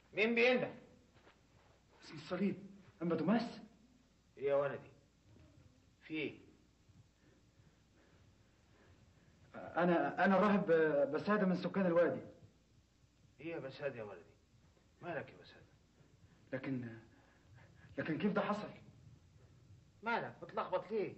مين بينده؟ الصليب اما توماس ايه يا ولدي؟ في ايه؟ انا انا راهب بساده من سكان الوادي ايه يا بساد يا ولدي؟ مالك يا بساد؟ لكن لكن كيف ده حصل مالك متلخبط ليه؟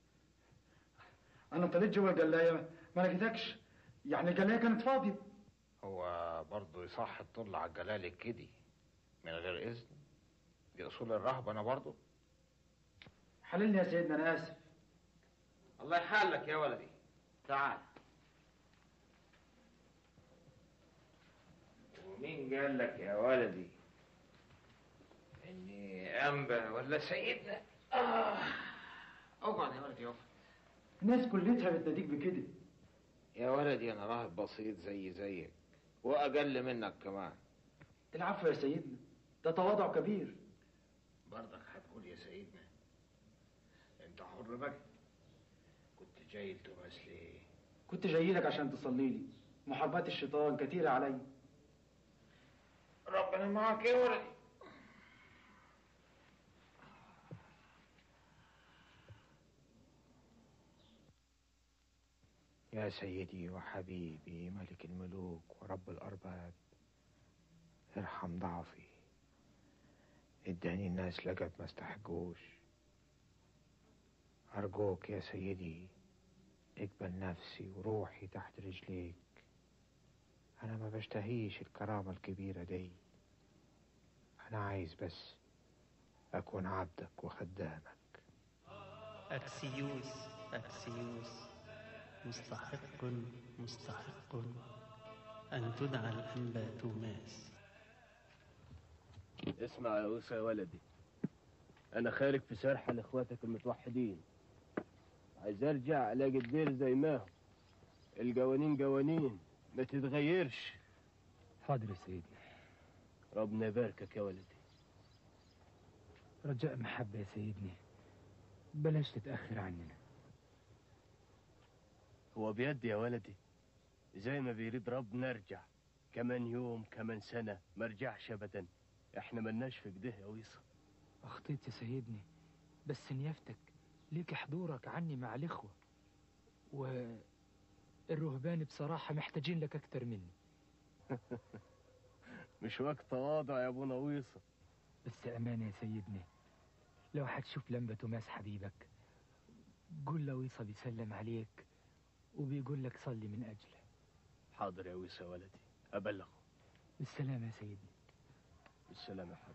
انا طلعت جوا الجلايه ما لقيتكش يعني الجلايه كانت فاضيه هو برضه يصح تطل على الجلال كده من غير اذن دي اصول الرهبه انا برضه حللني يا سيدنا انا اسف الله يحلك يا ولدي تعال ومين قال لك يا ولدي اني انبا ولا سيدنا اه اقعد يا ولدي اقعد الناس كلتها بتناديك بكده يا ولدي انا راهب بسيط زي زيك واقل منك كمان العفو يا سيدنا ده تواضع كبير برضك هتقول يا سيدنا انت حر بقى كنت جاي لتوماس ليه كنت جاي لك عشان تصلي لي محاربات الشيطان كتيرة علي ربنا معاك يا ولدي يا سيدي وحبيبي ملك الملوك ورب الأرباب ارحم ضعفي اداني الناس لقب ما استحقوش أرجوك يا سيدي اقبل نفسي وروحي تحت رجليك أنا ما بشتهيش الكرامة الكبيرة دي أنا عايز بس أكون عبدك وخدامك أكسيوس أكسيوس مستحق مستحق أن تدعى الأنبا توماس اسمع يا أوسى يا ولدي أنا خارج في سرحة لإخواتك المتوحدين عايز أرجع ألاقي الدير زي ما هو الجوانين جوانين ما تتغيرش حاضر يا سيدنا ربنا يباركك يا ولدي رجاء محبة يا سيدنا بلاش تتأخر عننا هو بيدي يا ولدي زي ما بيريد ربنا ارجع كمان يوم كمان سنة ما ارجعش أبدا احنا ملناش في كده يا ويصة أخطيت يا سيدني بس نيافتك ليك حضورك عني مع الإخوة والرهبان بصراحة محتاجين لك أكتر مني مش وقت تواضع يا ابونا ويصة بس أمانة يا سيدني لو هتشوف لمبة توماس حبيبك قول له ويصة بيسلم عليك وبيقول لك صلي من أجله حاضر يا ويصة يا ولدي أبلغه بالسلامة يا سيدني بالسلامة يا حبيبي